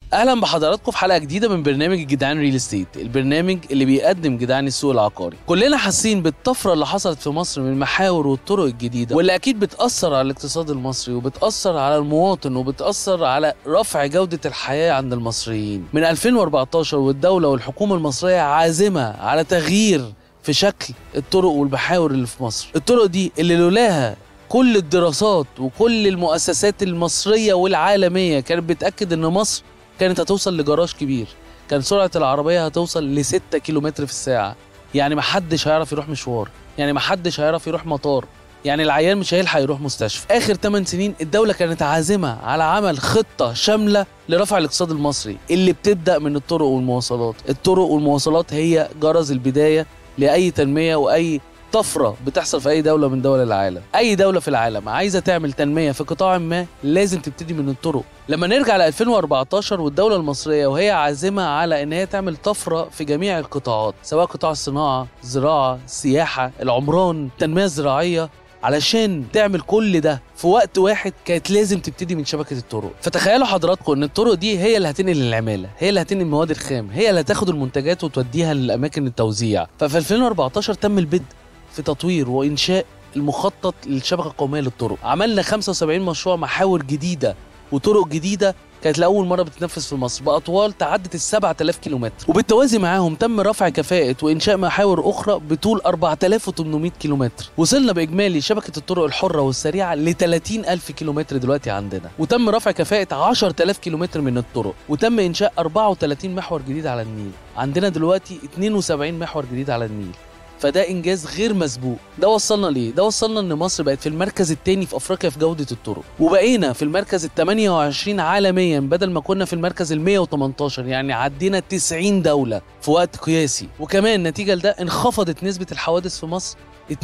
اهلا بحضراتكم في حلقه جديده من برنامج جدعان ريل استيت البرنامج اللي بيقدم جدعان السوق العقاري كلنا حاسين بالطفره اللي حصلت في مصر من المحاور والطرق الجديده واللي اكيد بتاثر على الاقتصاد المصري وبتاثر على المواطن وبتاثر على رفع جوده الحياه عند المصريين من 2014 والدوله والحكومه المصريه عازمه على تغيير في شكل الطرق والمحاور اللي في مصر الطرق دي اللي لولاها كل الدراسات وكل المؤسسات المصريه والعالميه كانت بتاكد ان مصر كانت هتوصل لجراج كبير كان سرعة العربية هتوصل ل 6 كيلومتر في الساعة يعني محدش هيعرف يروح مشوار يعني محدش هيعرف يروح مطار يعني العيان مش هيلحق يروح مستشفى اخر 8 سنين الدوله كانت عازمه على عمل خطه شامله لرفع الاقتصاد المصري اللي بتبدا من الطرق والمواصلات الطرق والمواصلات هي جرز البدايه لاي تنميه واي طفرة بتحصل في أي دولة من دول العالم أي دولة في العالم عايزة تعمل تنمية في قطاع ما لازم تبتدي من الطرق لما نرجع ل 2014 والدولة المصرية وهي عازمة على إن هي تعمل طفرة في جميع القطاعات سواء قطاع الصناعة الزراعة السياحة العمران التنمية الزراعية علشان تعمل كل ده في وقت واحد كانت لازم تبتدي من شبكه الطرق فتخيلوا حضراتكم ان الطرق دي هي اللي هتنقل العماله هي اللي هتنقل المواد الخام هي اللي هتاخد المنتجات وتوديها لاماكن التوزيع ففي 2014 تم البدء في تطوير وانشاء المخطط للشبكه القوميه للطرق عملنا 75 مشروع محاور جديده وطرق جديده كانت لاول مره بتتنفذ في مصر باطوال تعدت ال 7000 كيلومتر وبالتوازي معاهم تم رفع كفاءه وانشاء محاور اخرى بطول 4800 كيلومتر وصلنا باجمالي شبكه الطرق الحره والسريعه ل 30000 كيلومتر دلوقتي عندنا وتم رفع كفاءه 10000 كيلومتر من الطرق وتم انشاء 34 محور جديد على النيل عندنا دلوقتي 72 محور جديد على النيل فده انجاز غير مسبوق ده وصلنا ليه ده وصلنا ان مصر بقت في المركز الثاني في افريقيا في جوده الطرق وبقينا في المركز ال 28 عالميا بدل ما كنا في المركز ال 118 يعني عدينا 90 دوله في وقت قياسي وكمان نتيجه لده انخفضت نسبه الحوادث في مصر 42%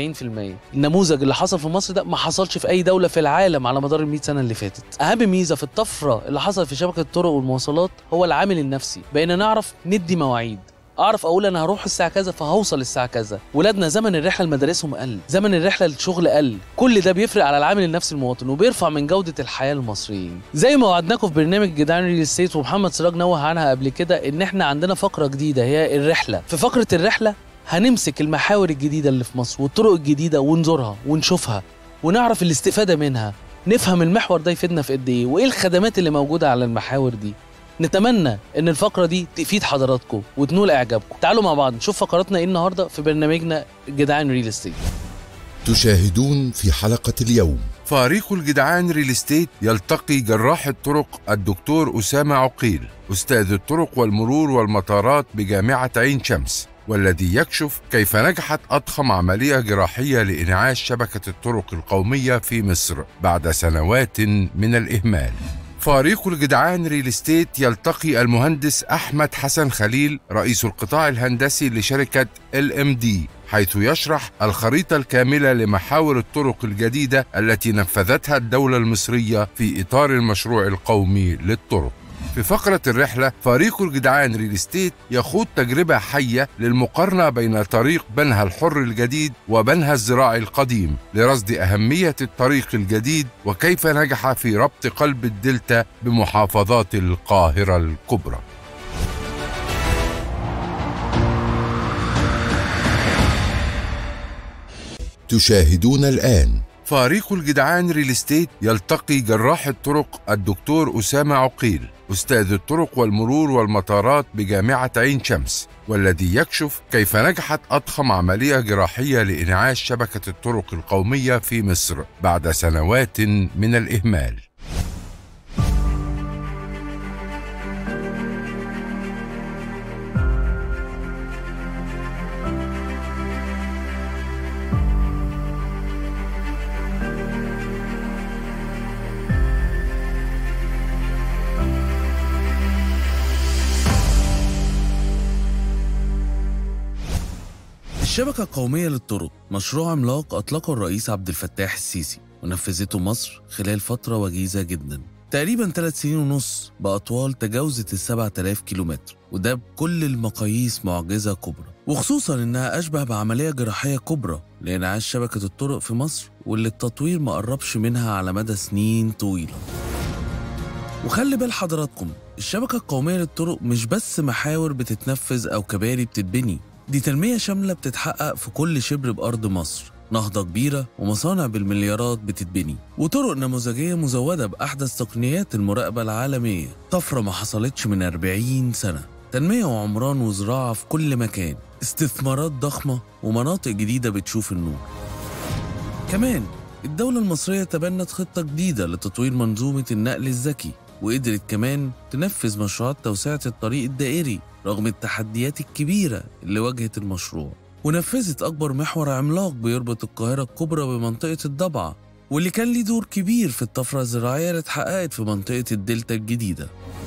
النموذج اللي حصل في مصر ده ما حصلش في اي دوله في العالم على مدار ال 100 سنه اللي فاتت اهم ميزه في الطفره اللي حصلت في شبكه الطرق والمواصلات هو العامل النفسي بقينا نعرف ندي مواعيد اعرف اقول انا هروح الساعه كذا فهوصل الساعه كذا ولادنا زمن الرحله لمدارسهم قل زمن الرحله للشغل قل كل ده بيفرق على العامل النفسي المواطن وبيرفع من جوده الحياه للمصريين زي ما وعدناكم في برنامج جدعان ريل استيت ومحمد سراج نوه عنها قبل كده ان احنا عندنا فقره جديده هي الرحله في فقره الرحله هنمسك المحاور الجديده اللي في مصر والطرق الجديده ونزورها ونشوفها ونعرف الاستفاده منها نفهم المحور ده يفيدنا في قد ايه وايه الخدمات اللي موجوده على المحاور دي نتمنى ان الفقره دي تفيد حضراتكم وتنول اعجابكم تعالوا مع بعض نشوف فقراتنا ايه النهارده في برنامجنا جدعان ريل استيت تشاهدون في حلقة اليوم فريق الجدعان ريل استيت يلتقي جراح الطرق الدكتور أسامة عقيل أستاذ الطرق والمرور والمطارات بجامعة عين شمس والذي يكشف كيف نجحت أضخم عملية جراحية لإنعاش شبكة الطرق القومية في مصر بعد سنوات من الإهمال فريق الجدعان ريل استيت يلتقي المهندس احمد حسن خليل رئيس القطاع الهندسي لشركه ال ام دي حيث يشرح الخريطه الكامله لمحاور الطرق الجديده التي نفذتها الدوله المصريه في اطار المشروع القومي للطرق في فقرة الرحلة فريق الجدعان ريل استيت يخوض تجربة حية للمقارنة بين طريق بنها الحر الجديد وبنها الزراعي القديم لرصد أهمية الطريق الجديد وكيف نجح في ربط قلب الدلتا بمحافظات القاهرة الكبرى تشاهدون الآن فريق الجدعان ريل استيت يلتقي جراح الطرق الدكتور أسامة عقيل أستاذ الطرق والمرور والمطارات بجامعة عين شمس والذي يكشف كيف نجحت أضخم عملية جراحية لإنعاش شبكة الطرق القومية في مصر بعد سنوات من الإهمال الشبكة القومية للطرق مشروع عملاق أطلقه الرئيس عبد الفتاح السيسي ونفذته مصر خلال فترة وجيزة جدا تقريبا ثلاث سنين ونص بأطوال تجاوزت ال 7000 كيلومتر وده بكل المقاييس معجزة كبرى وخصوصا إنها أشبه بعملية جراحية كبرى لإنعاش شبكة الطرق في مصر واللي التطوير ما قربش منها على مدى سنين طويلة وخلي بال حضراتكم الشبكة القومية للطرق مش بس محاور بتتنفذ أو كباري بتتبني دي تنمية شاملة بتتحقق في كل شبر بأرض مصر نهضة كبيرة ومصانع بالمليارات بتتبني وطرق نموذجية مزودة بأحدث تقنيات المراقبة العالمية طفرة ما حصلتش من 40 سنة تنمية وعمران وزراعة في كل مكان استثمارات ضخمة ومناطق جديدة بتشوف النور كمان الدولة المصرية تبنت خطة جديدة لتطوير منظومة النقل الذكي وقدرت كمان تنفذ مشروعات توسعة الطريق الدائري رغم التحديات الكبيرة اللي واجهت المشروع ونفذت أكبر محور عملاق بيربط القاهرة الكبرى بمنطقة الضبعة واللي كان ليه دور كبير في الطفرة الزراعية اللي اتحققت في منطقة الدلتا الجديدة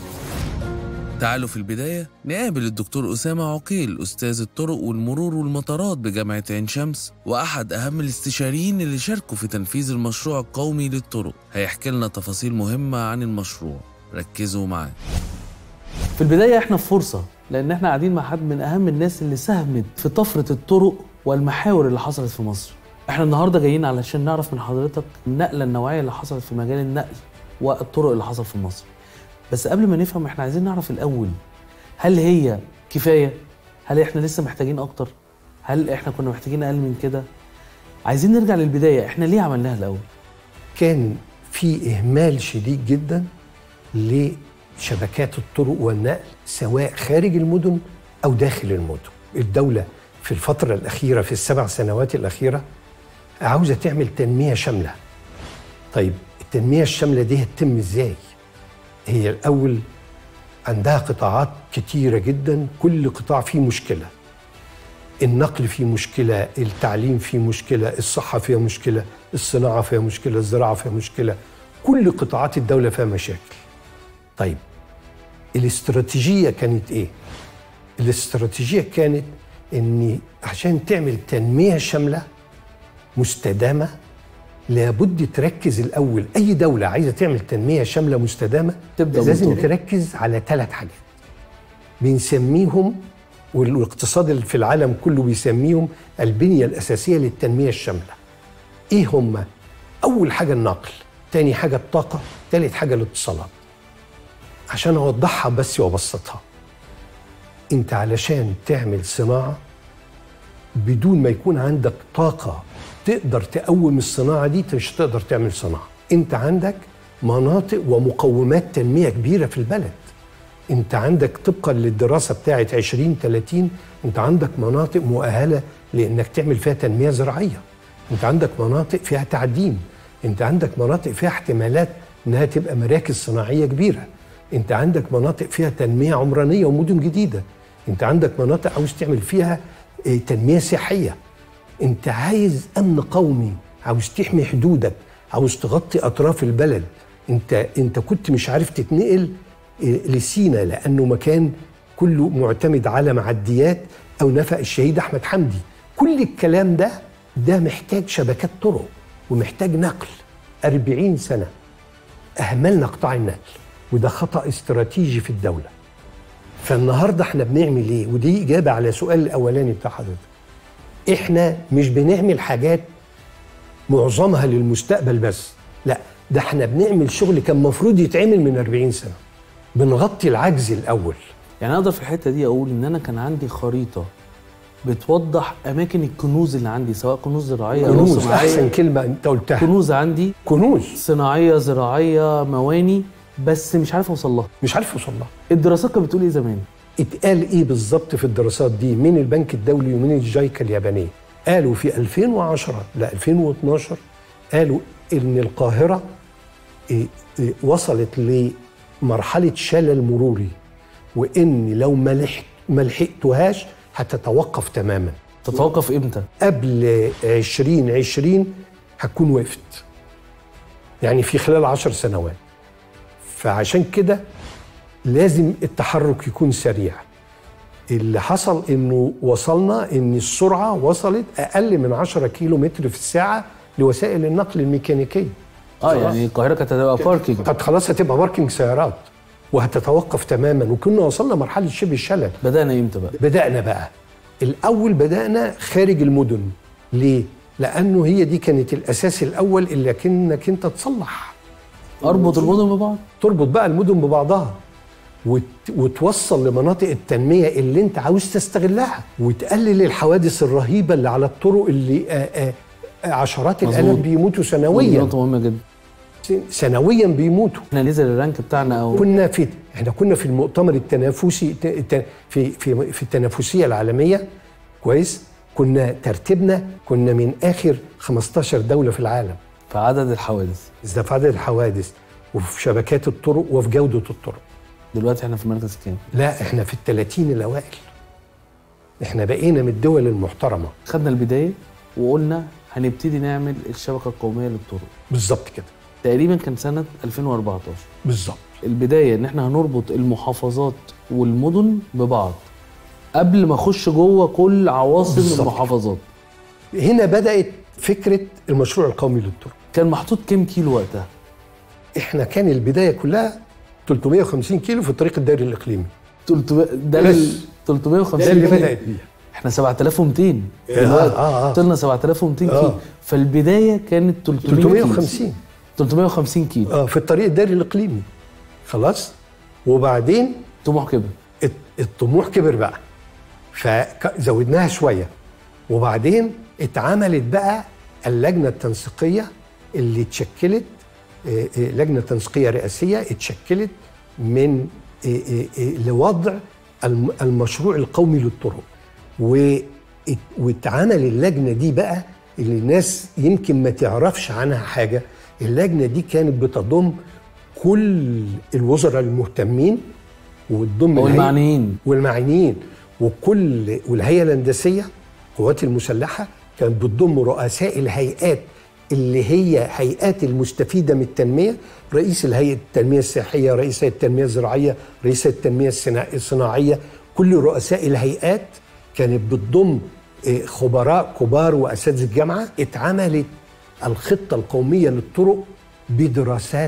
تعالوا في البداية نقابل الدكتور أسامة عقيل أستاذ الطرق والمرور والمطارات بجامعة عين شمس وأحد أهم الاستشاريين اللي شاركوا في تنفيذ المشروع القومي للطرق هيحكي لنا تفاصيل مهمة عن المشروع ركزوا معاه في البداية احنا في فرصة لأن احنا قاعدين مع حد من أهم الناس اللي ساهمت في طفرة الطرق والمحاور اللي حصلت في مصر. احنا النهارده جايين علشان نعرف من حضرتك النقلة النوعية اللي حصلت في مجال النقل والطرق اللي حصل في مصر. بس قبل ما نفهم احنا عايزين نعرف الأول هل هي كفاية؟ هل احنا لسه محتاجين أكتر؟ هل احنا كنا محتاجين أقل من كده؟ عايزين نرجع للبداية احنا ليه عملناها الأول؟ كان في إهمال شديد جدا لشبكات الطرق والنقل سواء خارج المدن أو داخل المدن الدولة في الفترة الأخيرة في السبع سنوات الأخيرة عاوزة تعمل تنمية شاملة طيب التنمية الشاملة دي هتتم إزاي؟ هي الأول عندها قطاعات كتيرة جدا كل قطاع فيه مشكلة النقل فيه مشكلة التعليم فيه مشكلة الصحة فيها مشكلة الصناعة فيها مشكلة الزراعة فيها مشكلة كل قطاعات الدولة فيها مشاكل طيب الاستراتيجية كانت ايه؟ الاستراتيجية كانت ان عشان تعمل تنمية شاملة مستدامة لابد تركز الاول اي دولة عايزة تعمل تنمية شاملة مستدامة تبدأ لازم بالطرق. تركز على ثلاث حاجات بنسميهم والاقتصاد اللي في العالم كله بيسميهم البنية الأساسية للتنمية الشاملة إيه هم؟ أول حاجة النقل تاني حاجة الطاقة تالت حاجة الاتصالات عشان أوضحها بس وأبسطها أنت علشان تعمل صناعة بدون ما يكون عندك طاقة تقدر تقوم الصناعة دي أنت مش هتقدر تعمل صناعة أنت عندك مناطق ومقومات تنمية كبيرة في البلد انت عندك طبقا للدراسه بتاعه 2030 انت عندك مناطق مؤهله لانك تعمل فيها تنميه زراعيه انت عندك مناطق فيها تعدين انت عندك مناطق فيها احتمالات انها تبقى مراكز صناعيه كبيره انت عندك مناطق فيها تنميه عمرانيه ومدن جديده انت عندك مناطق عاوز تعمل فيها اه، تنميه سياحيه انت عايز امن قومي عاوز تحمي حدودك عاوز تغطي اطراف البلد انت انت كنت مش عارف تتنقل إيه، لسينا لانه مكان كله معتمد على معديات او نفق الشهيد احمد حمدي كل الكلام ده ده محتاج شبكات طرق ومحتاج نقل 40 سنه اهملنا قطاع النقل وده خطا استراتيجي في الدوله فالنهارده احنا بنعمل ايه ودي اجابه على سؤال الاولاني بتاع حضرتك احنا مش بنعمل حاجات معظمها للمستقبل بس لا ده احنا بنعمل شغل كان المفروض يتعمل من 40 سنه بنغطي العجز الاول يعني اقدر في الحته دي اقول ان انا كان عندي خريطه بتوضح اماكن الكنوز اللي عندي سواء كنوز زراعيه او كنوز صناعيه احسن كلمه انت قلتها كنوز عندي كنوز صناعيه زراعيه مواني بس مش عارف اوصل لها مش عارف اوصل لها الدراسات كانت بتقول ايه زمان اتقال ايه بالظبط في الدراسات دي من البنك الدولي ومن الجايكا اليابانيه قالوا في 2010 ل 2012 قالوا ان القاهره إيه إيه وصلت لمرحله شلل مروري وان لو ما لحق- ما لحقتوهاش هتتوقف تماما تتوقف امتى قبل 2020 هتكون وقفت يعني في خلال عشر سنوات فعشان كده لازم التحرك يكون سريع اللي حصل انه وصلنا ان السرعه وصلت اقل من 10 كيلو متر في الساعه لوسائل النقل الميكانيكيه اه يعني القاهره كانت هتبقى باركينج طب خلاص هتبقى باركينج سيارات وهتتوقف تماما وكنا وصلنا مرحله شبه الشلل بدانا امتى بقى بدأنا بقى الأول بدأنا خارج المدن ليه؟ لأنه هي دي كانت الأساس الأول اللي كأنك أنت تصلح اربط المدن ببعض تربط بقى المدن ببعضها وت... وتوصل لمناطق التنميه اللي انت عاوز تستغلها وتقلل الحوادث الرهيبه اللي على الطرق اللي آآ آآ عشرات مظبوط. الالاف بيموتوا دي سنويا نقطه مهمه جدا سنويا بيموتوا احنا نزل الرانك بتاعنا او كنا في احنا كنا في المؤتمر التنافسي ت- ت- في في في التنافسيه العالميه كويس كنا ترتيبنا كنا من اخر 15 دوله في العالم في عدد الحوادث ده في عدد الحوادث وفي شبكات الطرق وفي جوده الطرق دلوقتي احنا في مركز كام لا احنا في الثلاثين الاوائل احنا بقينا من الدول المحترمه خدنا البدايه وقلنا هنبتدي نعمل الشبكه القوميه للطرق بالظبط كده تقريبا كان سنه 2014 بالظبط البدايه ان احنا هنربط المحافظات والمدن ببعض قبل ما اخش جوه كل عواصم بالظبط. المحافظات هنا بدات فكره المشروع القومي للطرق كان محطوط كام كيلو وقتها احنا كان البدايه كلها 350 كيلو في الطريق الدائري الاقليمي 300 ده بس. ال 350 ده اللي كيلو. بدات بيه احنا 7200 آه، دلوقتي آه، آه. وصلنا 7200 آه. كيلو فالبدايه كانت 300 كيلو. 350 350 كيلو اه في الطريق الدائري الاقليمي خلاص وبعدين طموح كبر الت- الطموح كبر بقى فزودناها شويه وبعدين اتعملت بقى اللجنه التنسيقيه اللي اتشكلت آه، آه، لجنه تنسيقيه رئاسيه اتشكلت من آه، آه، آه، لوضع الم- المشروع القومي للطرق و- ات- واتعمل اللجنه دي بقى اللي الناس يمكن ما تعرفش عنها حاجه اللجنه دي كانت بتضم كل الوزراء المهتمين وتضم او الهيئة- المعنيين والمعنيين وكل والهيئه الهندسيه القوات المسلحه كانت بتضم رؤساء الهيئات اللي هي هيئات المستفيده من التنميه رئيس الهيئه التنميه السياحيه رئيس هيئه التنميه الزراعيه رئيس هيئه التنميه الصنا- الصناعيه كل رؤساء الهيئات كانت بتضم آه، خبراء كبار واساتذه جامعه اتعملت الخطه القوميه للطرق بدراسات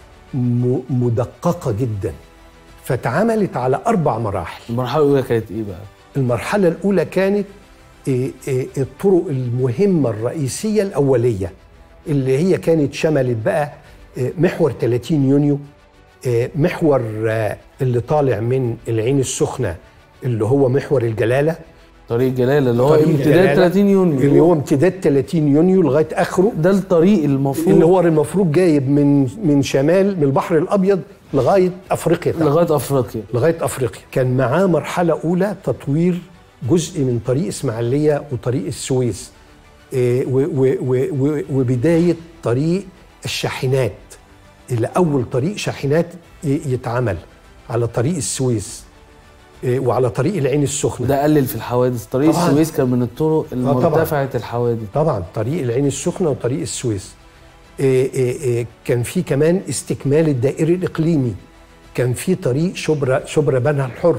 م- مدققه جدا فاتعملت على اربع مراحل المرحله الاولى كانت ايه بقى؟ المرحلة الأولى كانت إيه، إيه، الطرق المهمة الرئيسية الأولية اللي هي كانت شملت بقى إيه، محور 30 يونيو إيه، محور آه، اللي طالع من العين السخنة اللي هو محور الجلالة طريق جلاله اللي هو طريق امتداد الجلالة، 30 يونيو اللي هو امتداد 30 يونيو لغاية آخره ده الطريق المفروض اللي هو المفروض جايب من من شمال من البحر الأبيض لغاية أفريقيا تحت. لغايه افريقيا لغايه افريقيا كان معاه مرحله اولى تطوير جزء من طريق اسماعيليه وطريق السويس إيه، و- و- و- و- وبدايه طريق الشاحنات اللي اول طريق شاحنات ي- يتعمل على طريق السويس إيه، وعلى طريق العين السخنه وده قلل في الحوادث طريق طبعاً. السويس كان من الطرق طبعاً. المرتفعه الحوادث طبعا طريق العين السخنه وطريق السويس إيه إيه إيه كان في كمان استكمال الدائري الاقليمي كان في طريق شبرا شبرا بنها الحر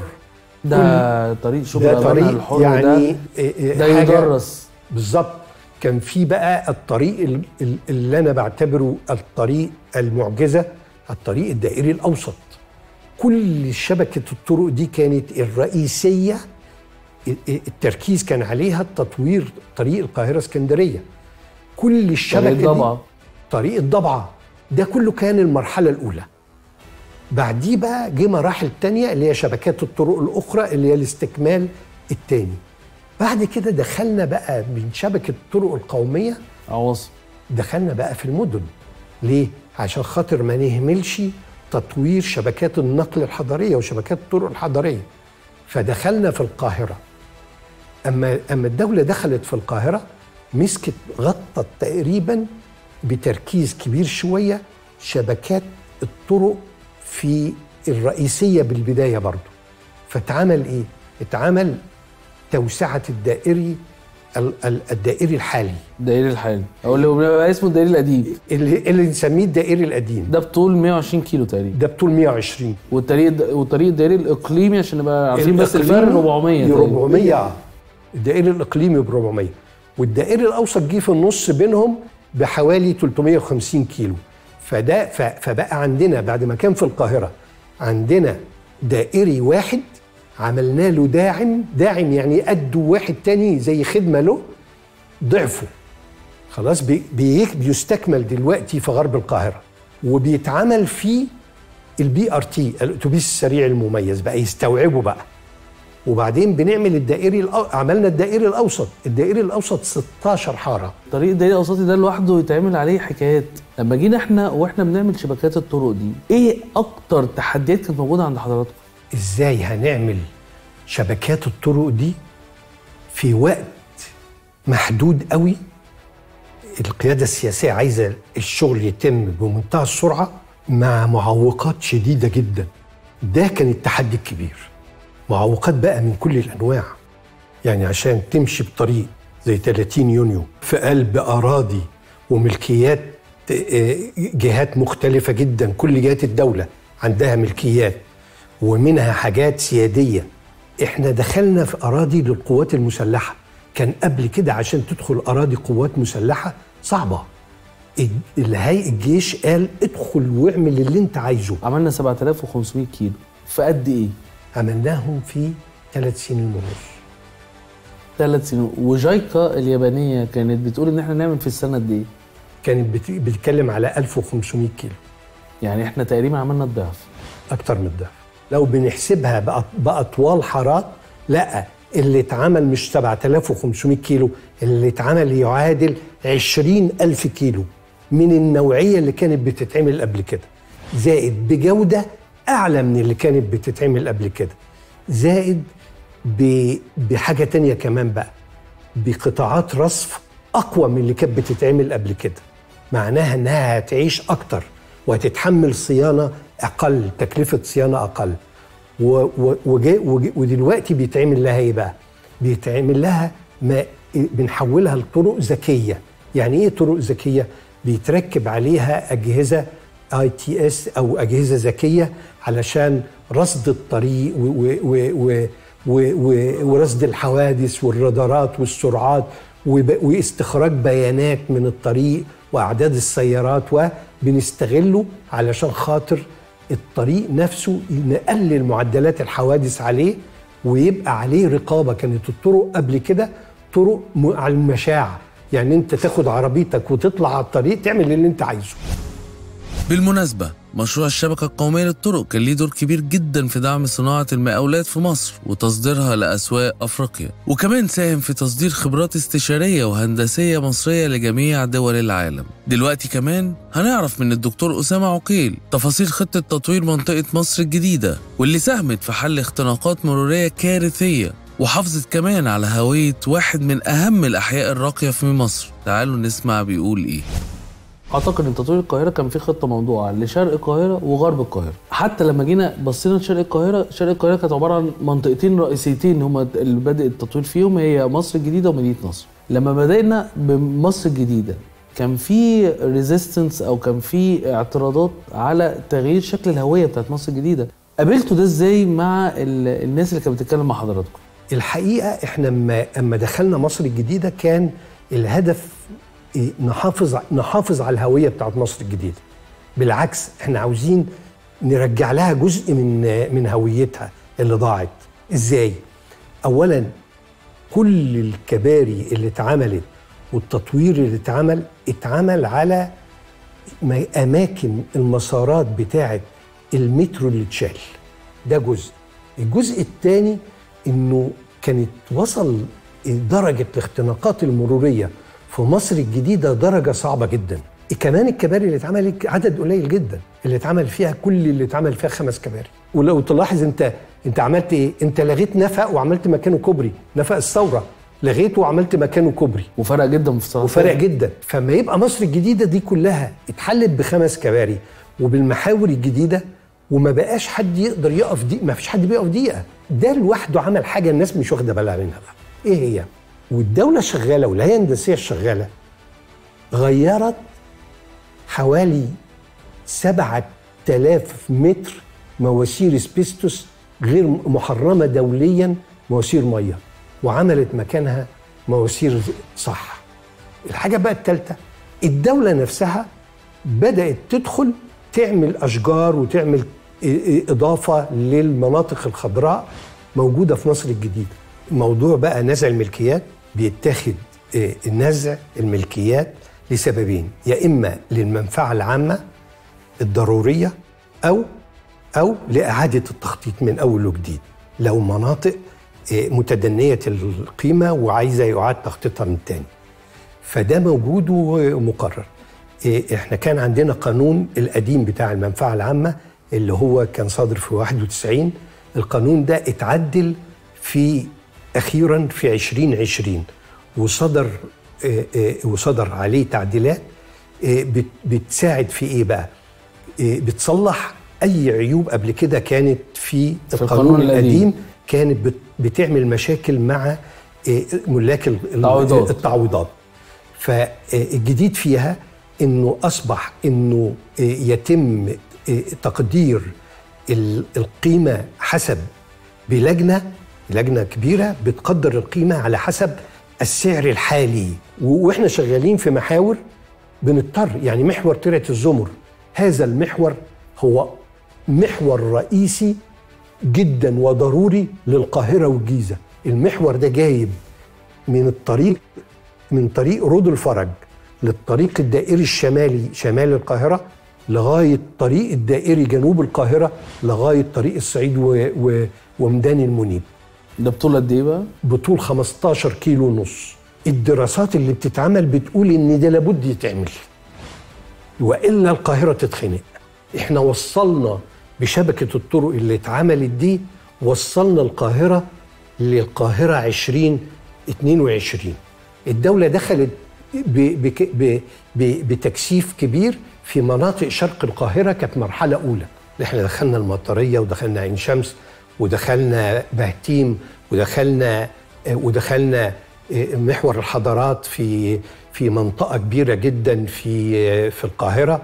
ده طريق شبرا ده بنها طريق الحر يعني ده إيه إيه ده حاجة- يدرس بالظبط كان في بقى الطريق ال- ال- اللي انا بعتبره الطريق المعجزه الطريق الدائري الاوسط كل شبكه الطرق دي كانت الرئيسيه ال- ال- التركيز كان عليها تطوير طريق القاهره اسكندريه كل الشبكه طريق دي ضبعه طريق الضبعه ده كله كان المرحله الاولى بعديه بقى جه مراحل تانية اللي هي شبكات الطرق الاخرى اللي هي الاستكمال التاني بعد كده دخلنا بقى من شبكه الطرق القوميه عواصم دخلنا بقى في المدن ليه عشان خاطر ما نهملش تطوير شبكات النقل الحضريه وشبكات الطرق الحضريه فدخلنا في القاهره اما اما الدوله دخلت في القاهره مسكت غطت تقريبا بتركيز كبير شويه شبكات الطرق في الرئيسيه بالبدايه برضو فاتعمل ايه اتعمل توسعه الدائري ال- ال- الدائري الحالي الدائري الحالي او اللي بيبقى اسمه الدائري القديم اللي, اللي نسميه الدائري القديم ده بطول 120 كيلو تقريبا ده بطول 120 والطريق والطريق الدائري الاقليمي عشان نبقى عارفين بس الفرق الإقليمي 400 تقريبا. 400 آه. الدائري الاقليمي ب 400 والدائري الاوسط جه في النص بينهم بحوالي 350 كيلو فده ف- فبقى عندنا بعد ما كان في القاهره عندنا دائري واحد عملنا له داعم داعم يعني قد واحد تاني زي خدمه له ضعفه خلاص بي بي بيستكمل دلوقتي في غرب القاهره وبيتعمل فيه البي ار تي الاتوبيس السريع المميز بقى يستوعبوا بقى وبعدين بنعمل الدائري الأو... عملنا الدائري الاوسط الدائري الاوسط 16 حاره الطريق الدائري الاوسطي ده لوحده يتعمل عليه حكايات لما جينا احنا واحنا بنعمل شبكات الطرق دي ايه اكتر تحديات كانت موجوده عند حضراتكم ازاي هنعمل شبكات الطرق دي في وقت محدود قوي القياده السياسيه عايزه الشغل يتم بمنتهى السرعه مع معوقات شديده جدا ده كان التحدي الكبير معوقات بقى من كل الانواع يعني عشان تمشي بطريق زي 30 يونيو في قلب اراضي وملكيات آه، جهات مختلفه جدا كل جهات الدوله عندها ملكيات ومنها حاجات سياديه احنا دخلنا في اراضي للقوات المسلحه كان قبل كده عشان تدخل اراضي قوات مسلحه صعبه الهيئه الجيش قال ادخل واعمل اللي انت عايزه عملنا 7500 كيلو في قد ايه عملناهم في ثلاث سنين ونص ثلاث سنين وجايكا اليابانيه كانت بتقول ان احنا نعمل في السنه قد ايه كانت بت- بتتكلم على 1500 كيلو يعني احنا تقريبا عملنا الضعف اكتر من الضعف لو بنحسبها بأط- باطوال حارات لا اللي اتعمل مش 7500 كيلو اللي اتعمل يعادل 20000 كيلو من النوعيه اللي كانت بتتعمل قبل كده زائد بجوده اعلى من اللي كانت بتتعمل قبل كده زائد ب- بحاجه تانية كمان بقى بقطاعات رصف اقوى من اللي كانت بتتعمل قبل كده معناها انها هتعيش اكتر وهتتحمل صيانه اقل تكلفه صيانه اقل و و وجا- وجا- ودلوقتي بيتعمل لها ايه بقى بيتعمل لها ما بنحولها لطرق ذكيه يعني ايه طرق ذكيه بيتركب عليها اجهزه اي تي اس او اجهزه ذكيه علشان رصد الطريق و و و و و و ورصد الحوادث والرادارات والسرعات وب- واستخراج بيانات من الطريق واعداد السيارات وبنستغله علشان خاطر الطريق نفسه نقلل معدلات الحوادث عليه ويبقى عليه رقابه كانت الطرق قبل كده طرق م- على المشاع يعني انت تاخد عربيتك وتطلع على الطريق تعمل اللي انت عايزه بالمناسبة مشروع الشبكة القومية للطرق كان ليه دور كبير جدا في دعم صناعة المقاولات في مصر وتصديرها لأسواق أفريقيا وكمان ساهم في تصدير خبرات استشارية وهندسية مصرية لجميع دول العالم دلوقتي كمان هنعرف من الدكتور أسامة عقيل تفاصيل خطة تطوير منطقة مصر الجديدة واللي ساهمت في حل اختناقات مرورية كارثية وحافظت كمان على هوية واحد من أهم الأحياء الراقية في مصر تعالوا نسمع بيقول إيه اعتقد ان تطوير القاهره كان في خطه موضوعه لشرق القاهره وغرب القاهره حتى لما جينا بصينا لشرق القاهره شرق القاهره كانت عباره عن منطقتين رئيسيتين هما اللي بدأ التطوير فيهم هي مصر الجديده ومدينه نصر لما بدأنا بمصر الجديده كان في ريزيستنس او كان في اعتراضات على تغيير شكل الهويه بتاعت مصر الجديده قابلتوا ده ازاي مع ال- الناس اللي كانت بتتكلم مع حضراتكم الحقيقه احنا اما اما دخلنا مصر الجديده كان الهدف إيه؟ نحافظ نحافظ على الهويه بتاعت مصر الجديده بالعكس احنا عاوزين نرجع لها جزء من من هويتها اللي ضاعت ازاي اولا كل الكباري اللي اتعملت والتطوير اللي اتعمل اتعمل على ما- اماكن المسارات بتاعه المترو اللي اتشال ده جزء الجزء الثاني انه كانت وصل درجه الاختناقات المروريه في مصر الجديده درجه صعبه جدا كمان الكباري اللي اتعملت عدد قليل جدا اللي اتعمل فيها كل اللي اتعمل فيها خمس كباري ولو تلاحظ انت انت عملت ايه انت لغيت نفق وعملت مكانه كوبري نفق الثوره لغيته وعملت مكانه كوبري وفرق جدا في الصراحه وفرق جدا فما يبقى مصر الجديده دي كلها اتحلت بخمس كباري وبالمحاور الجديده وما بقاش حد يقدر يقف دقيقه ما فيش حد بيقف دقيقه ده لوحده عمل حاجه الناس مش واخده بالها منها بقى ايه هي والدوله شغاله والهيئه الهندسيه الشغاله غيرت حوالي 7000 متر مواسير سبيستوس غير محرمه دوليا مواسير ميه وعملت مكانها مواسير صح الحاجه بقى الثالثه الدوله نفسها بدات تدخل تعمل اشجار وتعمل إ- إ- اضافه للمناطق الخضراء موجوده في مصر الجديده موضوع بقى نزع الملكيات بيتاخد إيه، نزع الملكيات لسببين يا اما للمنفعه العامه الضروريه او او لاعاده التخطيط من اول وجديد لو مناطق آه، متدنيه القيمه وعايزه يعاد تخطيطها من تاني فده موجود ومقرر إيه، احنا كان عندنا قانون القديم بتاع المنفعه العامه اللي هو كان صادر في 91 القانون ده اتعدل في اخيرا في 2020 وصدر إيه، إيه، وصدر عليه تعديلات إيه، بت- بتساعد في ايه بقى؟ إيه، بتصلح اي عيوب قبل كده كانت في القانون القانون القديم. القديم كانت بت- بتعمل مشاكل مع إيه، ملاك ال- ال- تعويضات. التعويضات فالجديد فيها انه اصبح انه يتم تقدير ال- القيمه حسب بلجنه لجنه كبيره بتقدر القيمه على حسب السعر الحالي و- واحنا شغالين في محاور بنضطر يعني محور ترعه الزمر هذا المحور هو محور رئيسي جدا وضروري للقاهره والجيزه المحور ده جايب من الطريق من طريق رود الفرج للطريق الدائري الشمالي شمال القاهرة لغاية طريق الدائري جنوب القاهرة لغاية طريق الصعيد و... و... وميدان المنيب ده بطول قد ايه بقى؟ بطول 15 كيلو ونص الدراسات اللي بتتعمل بتقول ان ده لابد يتعمل والا القاهره تتخنق احنا وصلنا بشبكه الطرق اللي اتعملت دي وصلنا القاهره للقاهره 2022 الدوله دخلت ب بك ب ب بتكثيف كبير في مناطق شرق القاهره كانت مرحله اولى احنا دخلنا المطريه ودخلنا عين شمس ودخلنا بهتيم ودخلنا ودخلنا محور الحضارات في في منطقه كبيره جدا في في القاهره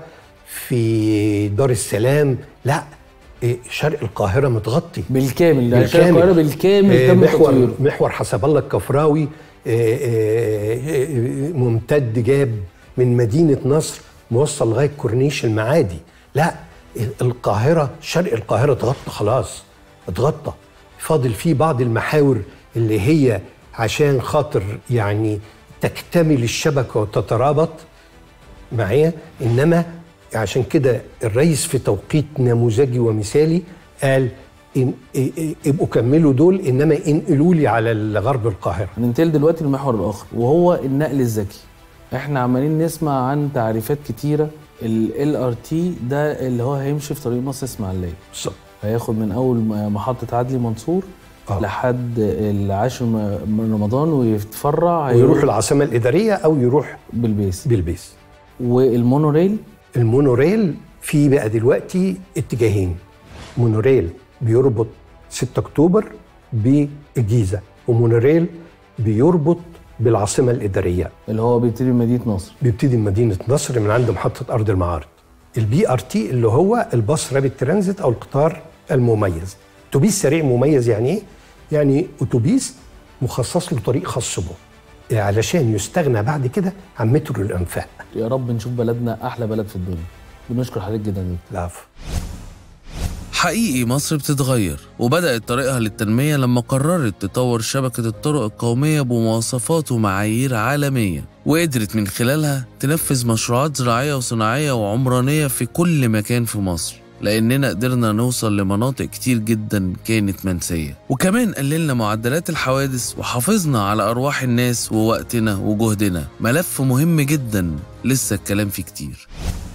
في دار السلام لا شرق القاهره متغطي بالكامل يعني شارع القاهره بالكامل آه، تم محور تطويره محور حسب الله الكفراوي آه، آه، آه، ممتد جاب من مدينه نصر موصل لغايه كورنيش المعادي لا القاهره شرق القاهره اتغطى خلاص اتغطى فاضل فيه بعض المحاور اللي هي عشان خاطر يعني تكتمل الشبكه وتترابط معايا انما عشان كده الرئيس في توقيت نموذجي ومثالي قال إن إيه- إيه- ابقوا كملوا دول انما انقلوا لي على غرب القاهره هننتقل دلوقتي للمحور الاخر وهو النقل الذكي احنا عمالين نسمع عن تعريفات كتيره ال ار تي ده اللي هو هيمشي في طريق مصر اسماعيليه بالظبط هياخد من اول م- محطه عدلي منصور آه. لحد العاشر م- من رمضان ويتفرع ويروح العاصمه الاداريه او يروح بالبيس بالبيس والمونوريل المونوريل في بقى دلوقتي اتجاهين مونوريل بيربط 6 اكتوبر بالجيزه ومونوريل بيربط بالعاصمه الاداريه اللي هو بيبتدي من مدينه نصر بيبتدي من مدينه نصر من عند محطه ارض المعارض البي ار تي اللي هو الباص رابط ترانزيت او القطار المميز اتوبيس سريع مميز يعني ايه يعني اتوبيس مخصص له طريق خاص به علشان يستغنى بعد كده عن مترو الانفاق يا رب نشوف بلدنا احلى بلد في الدنيا بنشكر حضرتك جدا يا دكتور. العفو حقيقي مصر بتتغير وبدأت طريقها للتنمية لما قررت تطور شبكة الطرق القومية بمواصفات ومعايير عالمية وقدرت من خلالها تنفذ مشروعات زراعية وصناعية وعمرانية في كل مكان في مصر لأننا قدرنا نوصل لمناطق كتير جدا كانت منسية وكمان قللنا معدلات الحوادث وحافظنا على أرواح الناس ووقتنا وجهدنا ملف مهم جدا لسه الكلام فيه كتير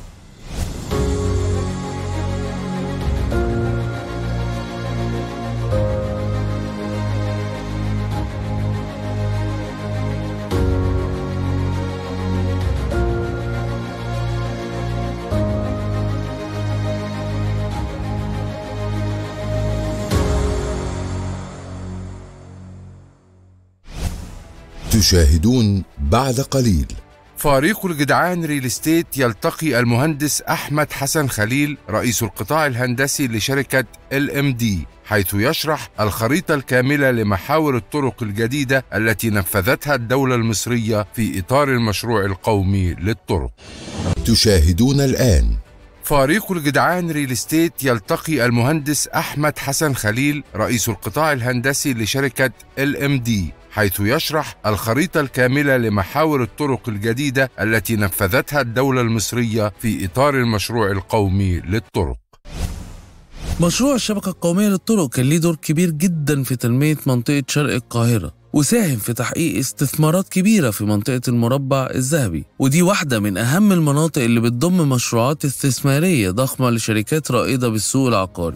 تشاهدون بعد قليل فريق الجدعان ريل استيت يلتقي المهندس أحمد حسن خليل رئيس القطاع الهندسي لشركة ال ام دي حيث يشرح الخريطة الكاملة لمحاور الطرق الجديدة التي نفذتها الدولة المصرية في إطار المشروع القومي للطرق تشاهدون الآن فريق الجدعان ريل استيت يلتقي المهندس أحمد حسن خليل رئيس القطاع الهندسي لشركة ال ام دي حيث يشرح الخريطة الكاملة لمحاور الطرق الجديدة التي نفذتها الدولة المصرية في إطار المشروع القومي للطرق مشروع الشبكة القومية للطرق كان ليه دور كبير جدا في تنمية منطقة شرق القاهرة وساهم في تحقيق استثمارات كبيرة في منطقة المربع الذهبي ودي واحدة من أهم المناطق اللي بتضم مشروعات استثمارية ضخمة لشركات رائدة بالسوق العقاري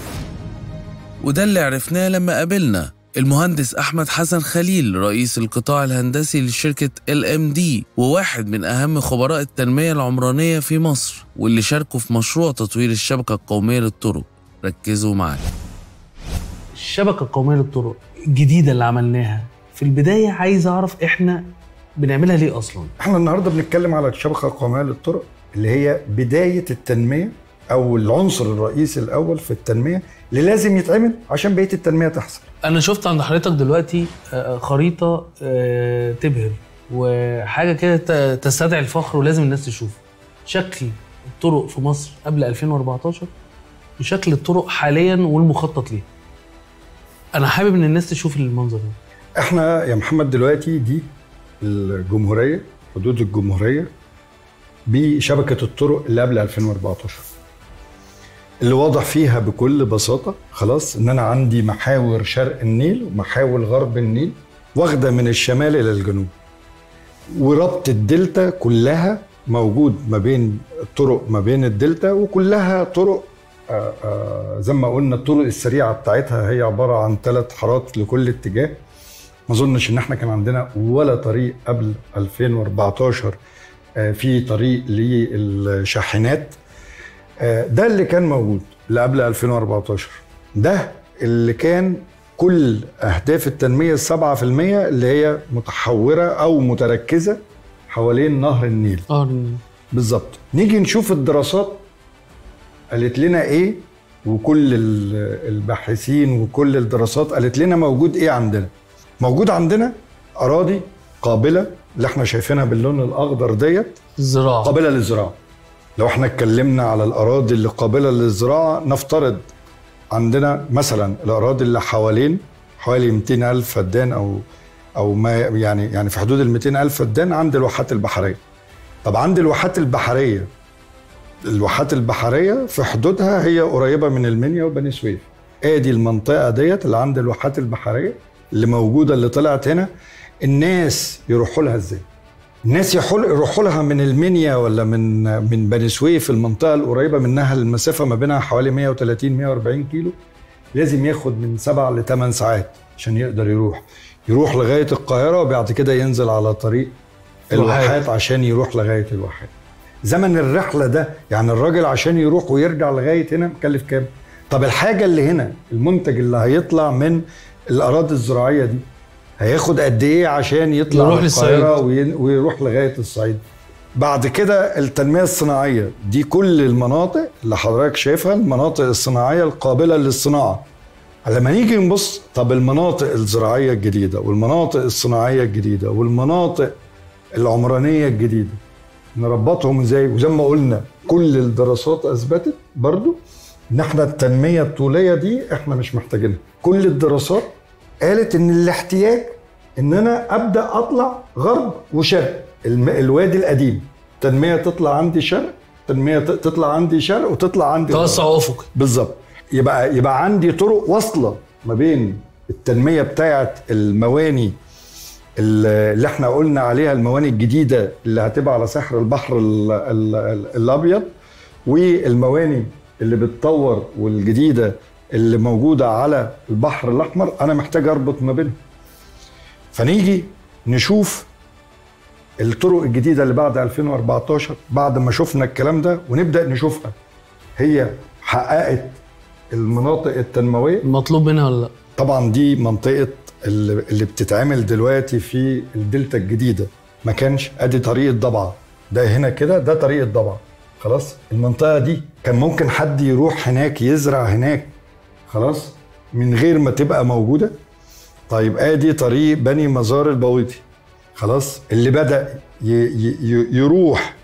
وده اللي عرفناه لما قابلنا المهندس أحمد حسن خليل رئيس القطاع الهندسي لشركة ال ام دي وواحد من أهم خبراء التنمية العمرانية في مصر واللي شاركوا في مشروع تطوير الشبكة القومية للطرق ركزوا معايا الشبكه القوميه للطرق الجديده اللي عملناها في البدايه عايز اعرف احنا بنعملها ليه اصلا احنا النهارده بنتكلم على الشبكه القوميه للطرق اللي هي بدايه التنميه او العنصر الرئيسي الاول في التنميه اللي لازم يتعمل عشان بقيه التنميه تحصل انا شفت عند حضرتك دلوقتي آه، خريطه آه، تبهر وحاجه كده ت- تستدعي الفخر ولازم الناس تشوف شكل الطرق في مصر قبل 2014 وشكل الطرق حاليا والمخطط ليه انا حابب ان الناس تشوف المنظر ده احنا يا محمد دلوقتي دي الجمهوريه حدود الجمهوريه بشبكه الطرق اللي قبل 2014 اللي واضح فيها بكل بساطه خلاص ان انا عندي محاور شرق النيل ومحاور غرب النيل واخده من الشمال الى الجنوب وربط الدلتا كلها موجود ما بين الطرق ما بين الدلتا وكلها طرق آه، آه، زي ما قلنا الطرق السريعه بتاعتها هي عباره عن ثلاث حارات لكل اتجاه ما اظنش ان احنا كان عندنا ولا طريق قبل 2014 آه، في طريق للشاحنات آه، ده اللي كان موجود اللي قبل 2014 ده اللي كان كل اهداف التنميه السبعة في المية اللي هي متحوره او متركزه حوالين نهر النيل اه بالظبط نيجي نشوف الدراسات قالت لنا ايه وكل ال- الباحثين وكل الدراسات قالت لنا موجود ايه عندنا موجود عندنا اراضي قابله اللي احنا شايفينها باللون الاخضر ديت الزراعه قابله للزراعه لو احنا اتكلمنا على الاراضي اللي قابله للزراعه نفترض عندنا مثلا الاراضي اللي حوالين حوالي 200 الف فدان او او ما يعني يعني في حدود ال 200 الف فدان عند الواحات البحريه طب عند الواحات البحريه الواحات البحريه في حدودها هي قريبه من المنيا وبني سويف ادي المنطقه ديت اللي عند الواحات البحريه اللي موجوده اللي طلعت هنا الناس يروحوا لها ازاي الناس يحول يروحوا لها من المنيا ولا من من بني سويف المنطقه القريبه منها المسافه ما بينها حوالي 130 140 كيلو لازم ياخد من سبع لثمان ساعات عشان يقدر يروح يروح لغايه القاهره وبعد كده ينزل على طريق الواحات. الواحات عشان يروح لغايه الواحات زمن الرحله ده يعني الراجل عشان يروح ويرجع لغايه هنا مكلف كام طب الحاجه اللي هنا المنتج اللي هيطلع من الاراضي الزراعيه دي هياخد قد ايه عشان يطلع يروح للقاهره وين- ويروح لغايه الصعيد بعد كده التنميه الصناعيه دي كل المناطق اللي حضرتك شايفها المناطق الصناعيه القابله للصناعه لما نيجي نبص طب المناطق الزراعيه الجديده والمناطق الصناعيه الجديده والمناطق العمرانيه الجديده نربطهم ازاي وزي ما قلنا كل الدراسات اثبتت برضو ان احنا التنميه الطوليه دي احنا مش محتاجينها كل الدراسات قالت ان الاحتياج ان انا ابدا اطلع غرب وشرق الم... الوادي القديم تنميه تطلع عندي شرق تنميه ت- تطلع عندي شرق وتطلع عندي غرب. توسع افقي بالظبط يبقى يبقى عندي طرق واصله ما بين التنميه بتاعه المواني اللي اللي احنا قلنا عليها المواني الجديده اللي هتبقى على ساحل البحر ال ال ال الابيض والمواني اللي بتطور والجديده اللي موجوده على البحر الاحمر انا محتاج اربط ما بينهم فنيجي نشوف الطرق الجديده اللي بعد 2014 بعد ما شفنا الكلام ده ونبدا نشوفها هي حققت المناطق التنمويه المطلوب منها ولا لا طبعا دي منطقه اللي اللي بتتعمل دلوقتي في الدلتا الجديده ما كانش ادي طريق الضبعه ده هنا كده ده طريق الضبعه خلاص المنطقه دي كان ممكن حد يروح هناك يزرع هناك خلاص من غير ما تبقى موجوده طيب ادي طريق بني مزار البويضي خلاص اللي بدا ي- ي- ي- يروح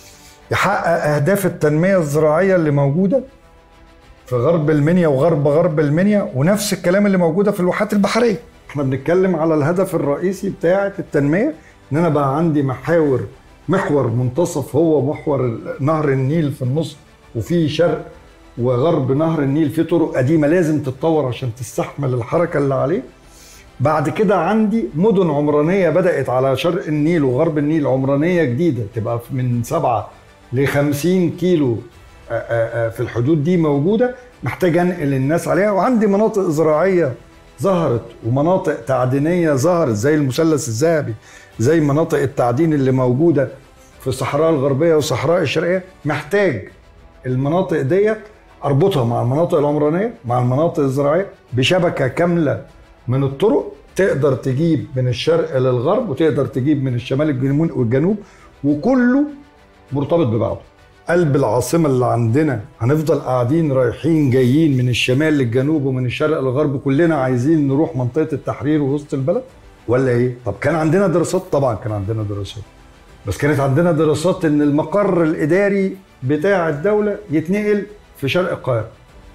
يحقق اهداف التنميه الزراعيه اللي موجوده في غرب المنيا وغرب غرب المنيا ونفس الكلام اللي موجوده في الواحات البحريه احنا بنتكلم على الهدف الرئيسي بتاعه التنميه ان انا بقى عندي محاور محور منتصف هو محور نهر النيل في النص وفي شرق وغرب نهر النيل في طرق قديمه لازم تتطور عشان تستحمل الحركه اللي عليه بعد كده عندي مدن عمرانيه بدات على شرق النيل وغرب النيل عمرانيه جديده تبقى من سبعة ل 50 كيلو آه، آه، آه، في الحدود دي موجوده محتاج انقل الناس عليها وعندي مناطق زراعيه ظهرت ومناطق تعدينيه ظهرت زي المثلث الذهبي زي مناطق التعدين اللي موجوده في الصحراء الغربيه والصحراء الشرقيه محتاج المناطق ديت اربطها مع المناطق العمرانيه مع المناطق الزراعيه بشبكه كامله من الطرق تقدر تجيب من الشرق للغرب وتقدر تجيب من الشمال للجنوب والجنوب وكله مرتبط ببعضه قلب العاصمة اللي عندنا هنفضل قاعدين رايحين جايين من الشمال للجنوب ومن الشرق للغرب كلنا عايزين نروح منطقة التحرير ووسط البلد ولا ايه؟ طب كان عندنا دراسات طبعا كان عندنا دراسات بس كانت عندنا دراسات ان المقر الاداري بتاع الدولة يتنقل في شرق القاهرة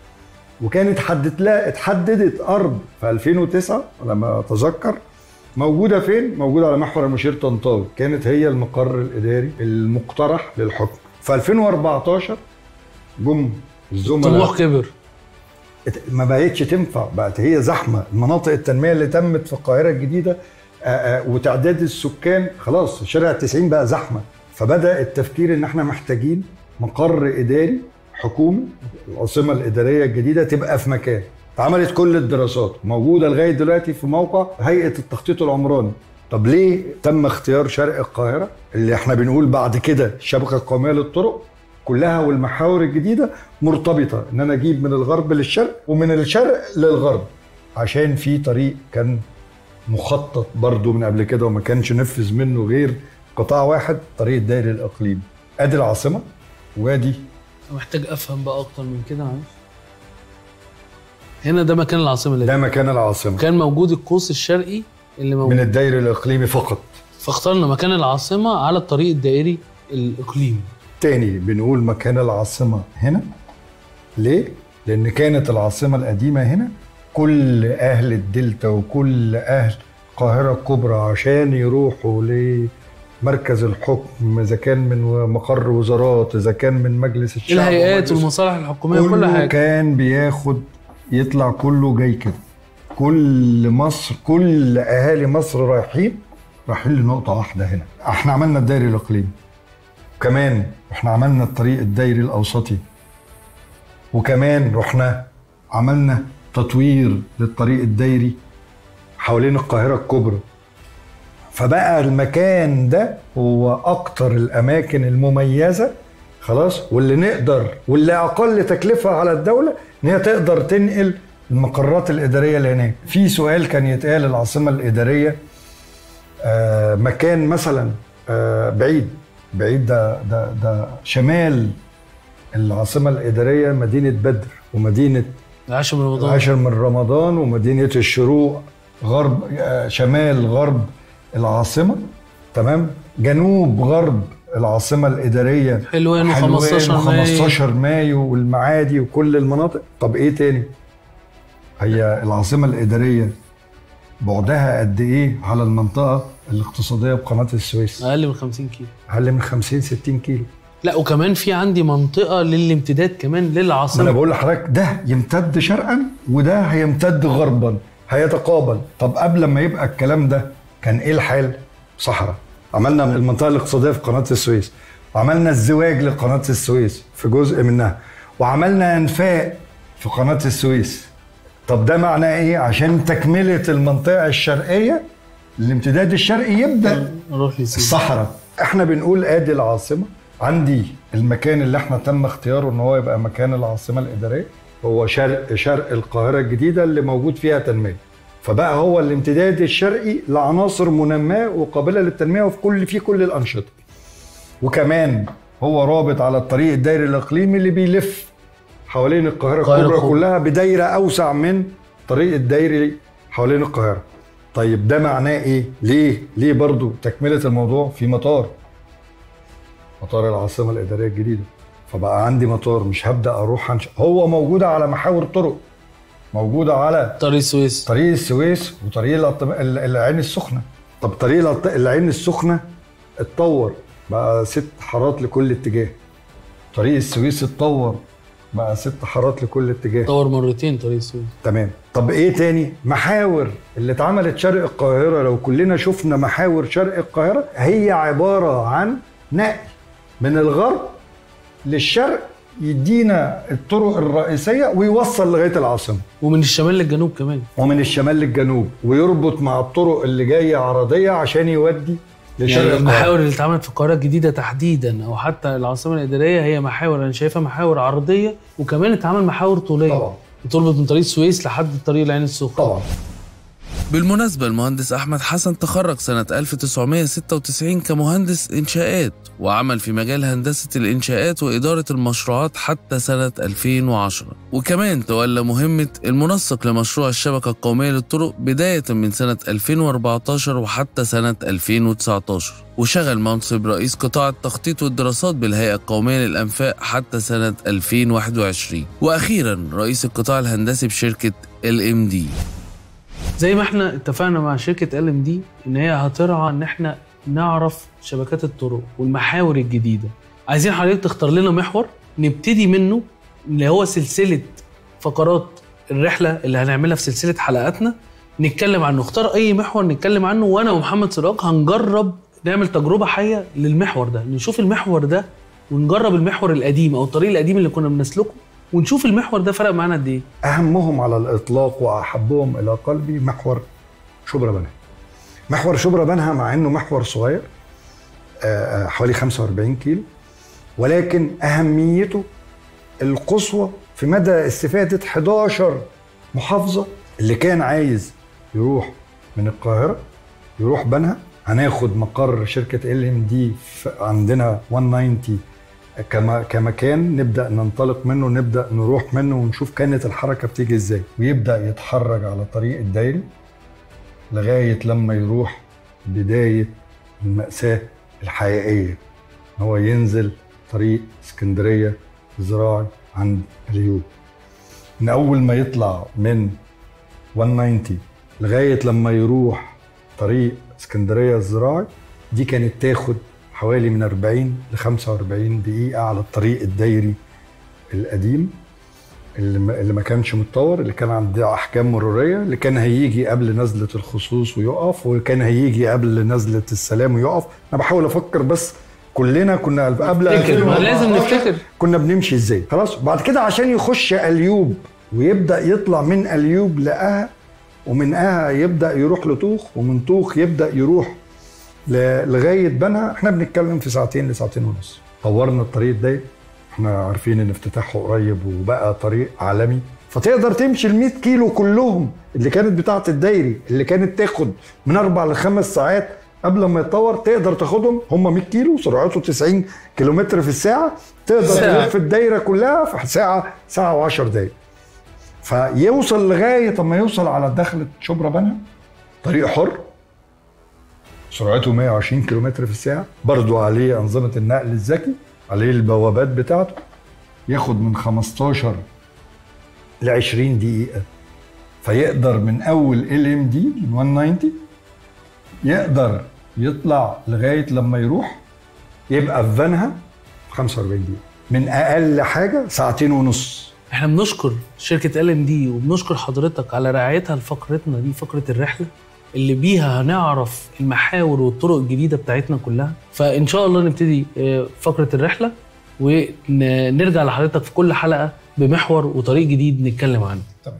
وكانت حددت لها اتحددت ارض في 2009 لما اتذكر موجوده فين؟ موجوده على محور المشير طنطاوي، كانت هي المقر الاداري المقترح للحكم. في 2014 جم الزملاء طموح كبر ات- ما بقتش تنفع بقت هي زحمه المناطق التنميه اللي تمت في القاهره الجديده آه، آه، وتعداد السكان خلاص شارع التسعين بقى زحمه فبدا التفكير ان احنا محتاجين مقر اداري حكومي العاصمه الاداريه الجديده تبقى في مكان اتعملت كل الدراسات موجوده لغايه دلوقتي في موقع هيئه التخطيط العمراني طب ليه تم اختيار شرق القاهره اللي احنا بنقول بعد كده الشبكه القوميه للطرق كلها والمحاور الجديده مرتبطه ان انا اجيب من الغرب للشرق ومن الشرق للغرب عشان في طريق كان مخطط برضه من قبل كده وما كانش نفذ منه غير قطاع واحد طريق الدائري الاقليمي ادي العاصمه وادي محتاج افهم بقى اكتر من كده معلش هنا ده مكان العاصمه اللي ده مكان العاصمه كان موجود القوس الشرقي اللي موجود من الدائري الاقليمي فقط فاخترنا مكان العاصمه على الطريق الدائري الاقليمي تاني بنقول مكان العاصمة هنا ليه؟ لأن كانت العاصمة القديمة هنا كل أهل الدلتا وكل أهل القاهرة الكبرى عشان يروحوا لمركز الحكم إذا كان من مقر وزارات إذا كان من مجلس الشعب الهيئات ومجلس- والمصالح الحكوميه وكل كله حاجه كان بياخد يطلع كله جاي كده كل مصر كل اهالي مصر رايحين رايحين لنقطه واحده هنا احنا عملنا الدائري الاقليمي كمان احنا عملنا الطريق الدائري الاوسطي وكمان رحنا عملنا تطوير للطريق الدائري حوالين القاهره الكبرى فبقى المكان ده هو اكتر الاماكن المميزه خلاص واللي نقدر واللي اقل تكلفه على الدوله ان هي تقدر تنقل المقرات الاداريه اللي هناك في سؤال كان يتقال العاصمه الاداريه آه مكان مثلا آه بعيد بعيد ده ده ده شمال العاصمه الاداريه مدينه بدر ومدينه العاشر من رمضان العاشر من رمضان ومدينة الشروق غرب آه، شمال غرب العاصمة تمام جنوب غرب العاصمة الإدارية حلوان و15 مايو. 15 مايو والمعادي وكل المناطق طب إيه تاني هي العاصمة الإدارية بعدها قد إيه على المنطقة الاقتصادية بقناة السويس اقل من 50 كيلو أقل من 50 60 كيلو لا وكمان في عندي منطقه للامتداد كمان ما انا للعاصمه بقول لحضرتك ده يمتد شرقا وده هيمتد غربا هيتقابل طب قبل ما يبقى الكلام ده كان ايه الحال صحراء عملنا المنطقه الاقتصاديه في قناه السويس وعملنا الزواج لقناه السويس في جزء منها وعملنا انفاق في قناه السويس طب ده معناه ايه عشان تكمله المنطقه الشرقيه الامتداد الشرقي يبدا نروح لسيدي الصحراء احنا بنقول ادي العاصمه عندي المكان اللي احنا تم اختياره ان هو يبقى مكان العاصمه الاداريه هو شرق شرق القاهره الجديده اللي موجود فيها تنميه فبقى هو الامتداد الشرقي لعناصر منماه وقابله للتنميه وفي كل في كل الانشطه وكمان هو رابط على الطريق الدائري الاقليمي اللي بيلف حوالين القاهره القاهرة الكبرى الكبرى. كلها بدايره اوسع من طريق الدائري حوالين القاهره طيب ده معناه ايه ليه ليه برضو تكمله الموضوع في مطار مطار العاصمه الاداريه الجديده فبقى عندي مطار مش هبدا اروح أنش... هو موجوده على محاور طرق موجوده على طريق السويس طريق السويس وطريق الأط- ال- العين السخنه طب طريق الأط- العين السخنه اتطور بقى ست حارات لكل اتجاه طريق السويس اتطور بقى ست حارات لكل اتجاه طور مرتين طريق السويس تمام طب ايه تاني محاور اللي اتعملت شرق القاهره لو كلنا شفنا محاور شرق القاهره هي عباره عن نقل من الغرب للشرق يدينا الطرق الرئيسيه ويوصل لغايه العاصمه ومن الشمال للجنوب كمان ومن الشمال للجنوب ويربط مع الطرق اللي جايه عرضيه عشان يودي لشرق يعني القاهره المحاور اللي اتعملت في القاهره الجديده تحديدا او حتى العاصمه الاداريه هي محاور انا شايفها محاور عرضيه وكمان اتعمل محاور طوليه طبعا بتربط من طريق السويس لحد طريق العين السخنه طبعا بالمناسبة المهندس أحمد حسن تخرج سنة 1996 كمهندس إنشاءات وعمل في مجال هندسة الإنشاءات وإدارة المشروعات حتى سنة 2010 وكمان تولى مهمة المنسق لمشروع الشبكة القومية للطرق بداية من سنة 2014 وحتى سنة 2019 وشغل منصب رئيس قطاع التخطيط والدراسات بالهيئة القومية للأنفاق حتى سنة 2021 وأخيرا رئيس القطاع الهندسي بشركة LMD زي ما احنا اتفقنا مع شركه ال ام دي ان هي هترعى ان احنا نعرف شبكات الطرق والمحاور الجديده عايزين حضرتك تختار لنا محور نبتدي منه اللي هو سلسله فقرات الرحله اللي هنعملها في سلسله حلقاتنا نتكلم عنه اختار اي محور نتكلم عنه وانا ومحمد سراج هنجرب نعمل تجربه حيه للمحور ده نشوف المحور ده ونجرب المحور القديم او الطريق القديم اللي كنا بنسلكه ونشوف المحور ده فرق معانا قد ايه اهمهم على الاطلاق واحبهم الى قلبي محور شبرا بنها محور شبرا بنها مع انه محور صغير آه، آه، حوالي 45 كيلو ولكن اهميته القصوى في مدى استفاده 11 محافظه اللي كان عايز يروح من القاهره يروح بنها هناخد مقر شركه ال ام دي عندنا 190 كما كمكان نبدا ننطلق منه نبدا نروح منه ونشوف كانت الحركه بتيجي ازاي ويبدا يتحرك على طريق الدايري لغايه لما يروح بدايه الماساه الحقيقيه هو ينزل طريق اسكندريه الزراعي عند اليوب من اول ما يطلع من 190 لغايه لما يروح طريق اسكندريه الزراعي دي كانت تاخد حوالي من 40 ل 45 دقيقة على الطريق الدايري القديم اللي ما, اللي ما كانش متطور اللي كان عنده أحكام مرورية اللي كان هيجي قبل نزلة الخصوص ويقف وكان هيجي قبل نزلة السلام ويقف أنا بحاول أفكر بس كلنا كنا قبل نفتكر، ما 2014 لازم نفتكر. كنا بنمشي ازاي خلاص بعد كده عشان يخش اليوب ويبدا يطلع من اليوب لاها ومن اها يبدا يروح لطوخ ومن طوخ يبدا يروح ل- لغايه بنها احنا بنتكلم في ساعتين لساعتين ونص طورنا الطريق ده احنا عارفين ان افتتاحه قريب وبقى طريق عالمي فتقدر تمشي ال 100 كيلو كلهم اللي كانت بتاعه الدايري اللي كانت تاخد من اربع لخمس ساعات قبل ما يتطور تقدر تاخدهم هم 100 كيلو سرعته 90 كيلومتر في الساعه تقدر ساعة. تلف الدايره كلها في ساعه ساعه و10 دقائق فيوصل لغايه اما يوصل على دخله شبرا بنها طريق حر سرعته 120 كيلومتر في الساعة برضو عليه أنظمة النقل الذكي عليه البوابات بتاعته ياخد من 15 ل 20 دقيقة فيقدر من أول ال ام دي من 190 يقدر يطلع لغاية لما يروح يبقى في فانها في 45 دقيقة من أقل حاجة ساعتين ونص احنا بنشكر شركة ال ام دي وبنشكر حضرتك على رعايتها لفقرتنا دي فقرة الرحلة اللي بيها هنعرف المحاور والطرق الجديدة بتاعتنا كلها فإن شاء الله نبتدي آه، فقرة الرحلة ونرجع لحضرتك في كل حلقة بمحور وطريق جديد نتكلم عنه تمام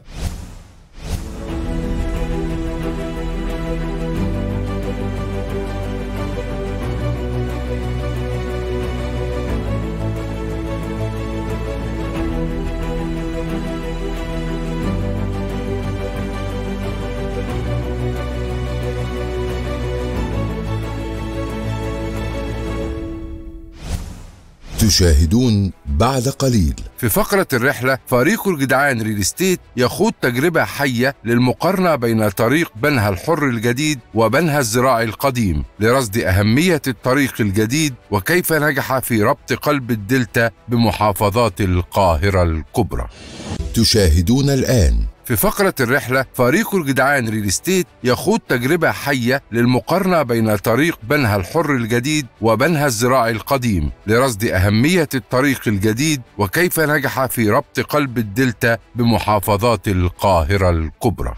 تشاهدون بعد قليل في فقرة الرحلة فريق الجدعان ريل استيت يخوض تجربة حية للمقارنة بين طريق بنها الحر الجديد وبنها الزراعي القديم لرصد أهمية الطريق الجديد وكيف نجح في ربط قلب الدلتا بمحافظات القاهرة الكبرى تشاهدون الآن في فقرة الرحلة فريق الجدعان ريل استيت يخوض تجربة حية للمقارنة بين طريق بنها الحر الجديد وبنها الزراعي القديم لرصد أهمية الطريق الجديد وكيف نجح في ربط قلب الدلتا بمحافظات القاهرة الكبرى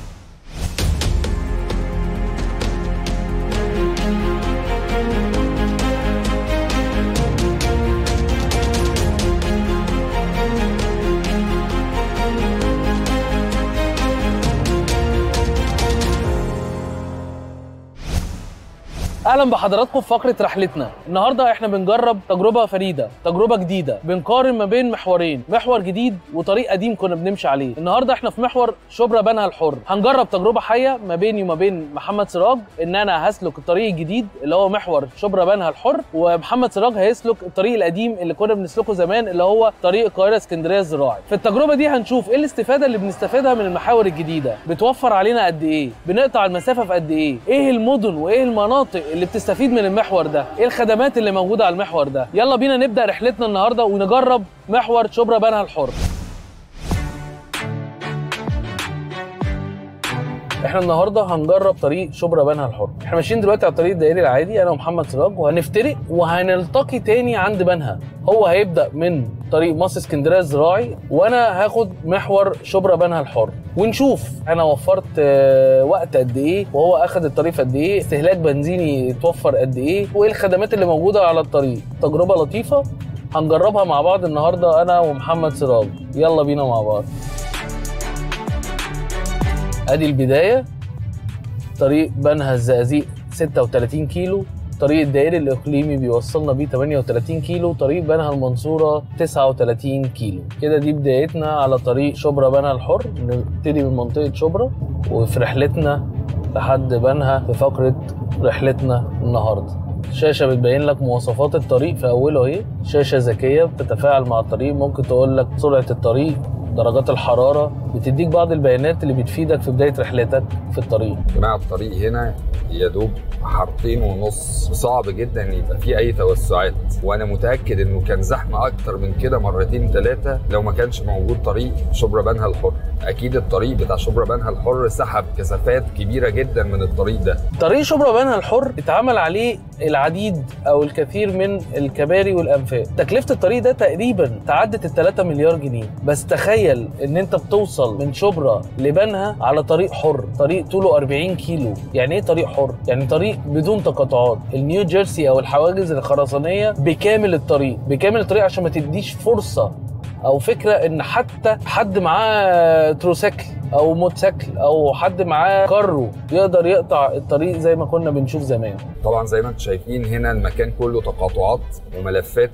اهلا بحضراتكم في فقره رحلتنا النهارده احنا بنجرب تجربه فريده تجربه جديده بنقارن ما بين محورين محور جديد وطريق قديم كنا بنمشي عليه النهارده احنا في محور شبرا بنها الحر هنجرب تجربه حيه ما بيني وما بين محمد سراج ان انا هسلك الطريق الجديد اللي هو محور شبرا بنها الحر ومحمد سراج هيسلك الطريق القديم اللي كنا بنسلكه زمان اللي هو طريق القاهره اسكندريه الزراعي في التجربه دي هنشوف ايه الاستفاده اللي بنستفادها من المحاور الجديده بتوفر علينا قد ايه بنقطع المسافه في قد ايه ايه المدن وايه المناطق اللي بتستفيد من المحور ده ايه الخدمات اللي موجوده على المحور ده يلا بينا نبدا رحلتنا النهارده ونجرب محور شبرا بنها الحر احنا النهارده هنجرب طريق شبرا بنها الحر احنا ماشيين دلوقتي على الطريق الدائري العادي انا ومحمد سراج وهنفترق وهنلتقي تاني عند بنها هو هيبدا من طريق مصر اسكندريه الزراعي وانا هاخد محور شبرا بنها الحر ونشوف انا وفرت آه، وقت قد ايه وهو اخد الطريق في قد ايه استهلاك بنزيني اتوفر قد ايه وايه الخدمات اللي موجوده على الطريق تجربه لطيفه هنجربها مع بعض النهارده انا ومحمد سراج يلا بينا مع بعض ادي البدايه طريق بنها الزقازيق 36 كيلو طريق الدائري الاقليمي بيوصلنا بيه 38 كيلو طريق بنها المنصوره 39 كيلو كده دي بدايتنا على طريق شبرا بنها الحر نبتدي من منطقه شبرا وفي رحلتنا لحد بنها في فقره رحلتنا النهارده شاشة بتبين لك مواصفات الطريق في أوله أهي شاشة ذكية بتتفاعل مع الطريق ممكن تقول لك سرعة الطريق درجات الحرارة بتديك بعض البيانات اللي بتفيدك في بداية رحلتك في الطريق جماعة الطريق هنا يا دوب حارتين ونص صعب جدا ان يبقى فيه اي توسعات وانا متاكد انه كان زحمه اكتر من كده مرتين ثلاثه لو ما كانش موجود طريق شبرا بنها الحر اكيد الطريق بتاع شبرا بنها الحر سحب كثافات كبيره جدا من الطريق ده طريق شبرا بنها الحر اتعمل عليه العديد او الكثير من الكباري والانفاق تكلفه الطريق ده تقريبا تعدت ال 3 مليار جنيه بس تخيل ان انت بتوصل من شبرا لبنها على طريق حر طريق طوله 40 كيلو يعني ايه طريق حر يعني طريق بدون تقاطعات النيو جيرسي او الحواجز الخرسانيه بكامل الطريق بكامل الطريق عشان ما تديش فرصه او فكره ان حتى حد معاه تروسيكل او موتوسيكل او حد معاه كارو يقدر يقطع الطريق زي ما كنا بنشوف زمان طبعا زي ما انتم شايفين هنا المكان كله تقاطعات وملفات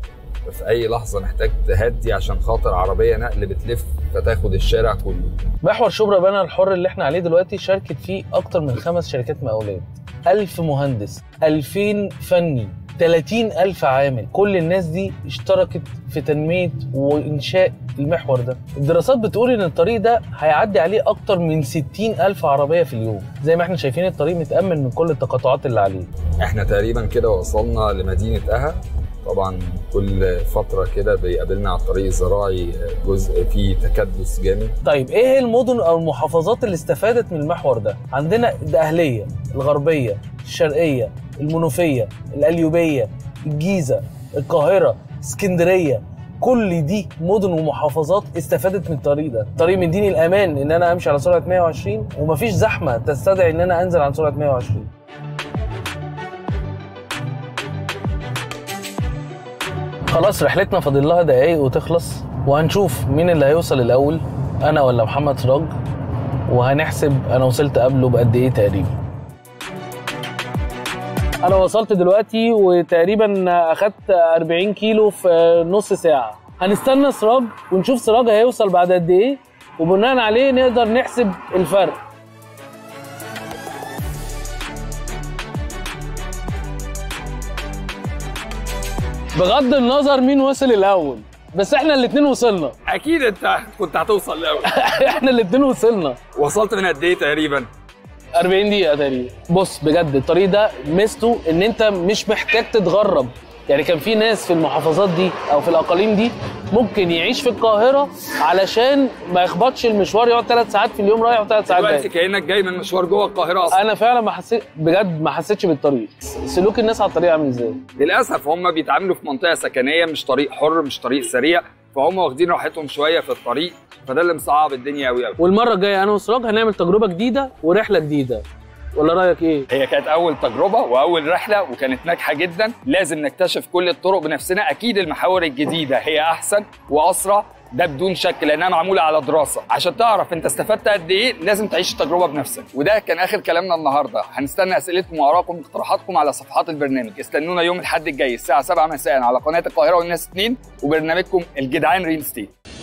في اي لحظه محتاج تهدي عشان خاطر عربيه نقل بتلف فتاخد الشارع كله محور شبرا بنها الحر اللي احنا عليه دلوقتي شاركت فيه اكتر من خمس شركات مقاولات 1000 مهندس 2000 فني 30 ألف عامل كل الناس دي اشتركت في تنمية وإنشاء المحور ده الدراسات بتقول إن الطريق ده هيعدي عليه أكتر من 60 ألف عربية في اليوم زي ما احنا شايفين الطريق متأمن من كل التقاطعات اللي عليه احنا تقريبا كده وصلنا لمدينه اها طبعا كل فتره كده بيقابلنا على الطريق الزراعي جزء فيه تكدس جامد طيب ايه هي المدن او المحافظات اللي استفادت من المحور ده عندنا الدقهليه الغربيه الشرقيه المنوفيه القليوبيه الجيزه القاهره اسكندريه كل دي مدن ومحافظات استفادت من الطريق ده الطريق مديني الامان ان انا امشي على سرعه 120 ومفيش زحمه تستدعي ان انا انزل عن سرعه 120 خلاص رحلتنا فاضل لها دقايق وتخلص وهنشوف مين اللي هيوصل الاول انا ولا محمد سراج وهنحسب انا وصلت قبله بقد ايه تقريبا انا وصلت دلوقتي وتقريبا اخدت 40 كيلو في نص ساعه هنستنى سراج ونشوف سراج هيوصل بعد قد ايه وبناء عليه نقدر نحسب الفرق بغض النظر مين وصل الاول بس احنا الاتنين وصلنا اكيد انت كنت هتوصل الاول احنا الاتنين وصلنا وصلت من قد ايه تقريبا 40 دقيقة تقريبا بص بجد الطريق ده ميزته ان انت مش محتاج تتغرب يعني كان في ناس في المحافظات دي او في الاقاليم دي ممكن يعيش في القاهره علشان ما يخبطش المشوار يقعد ثلاث ساعات في اليوم رايح وثلاث ساعات دلوقتي جاي كانك جاي من مشوار جوه القاهره اصلا انا فعلا ما حسيت بجد ما حسيتش بالطريق سلوك الناس على الطريق عامل ازاي للاسف هم بيتعاملوا في منطقه سكنيه مش طريق حر مش طريق سريع فهم واخدين راحتهم شويه في الطريق فده اللي مصعب الدنيا قوي قوي والمره الجايه انا وسراج هنعمل تجربه جديده ورحله جديده ولا رايك ايه هي كانت اول تجربه واول رحله وكانت ناجحه جدا لازم نكتشف كل الطرق بنفسنا اكيد المحاور الجديده هي احسن واسرع ده بدون شك لانها معموله على دراسه عشان تعرف انت استفدت قد ايه لازم تعيش التجربه بنفسك وده كان اخر كلامنا النهارده هنستنى اسئلتكم وارائكم واقتراحاتكم على صفحات البرنامج استنونا يوم الاحد الجاي الساعه 7 مساء على قناه القاهره والناس 2 وبرنامجكم الجدعان ريل ستيت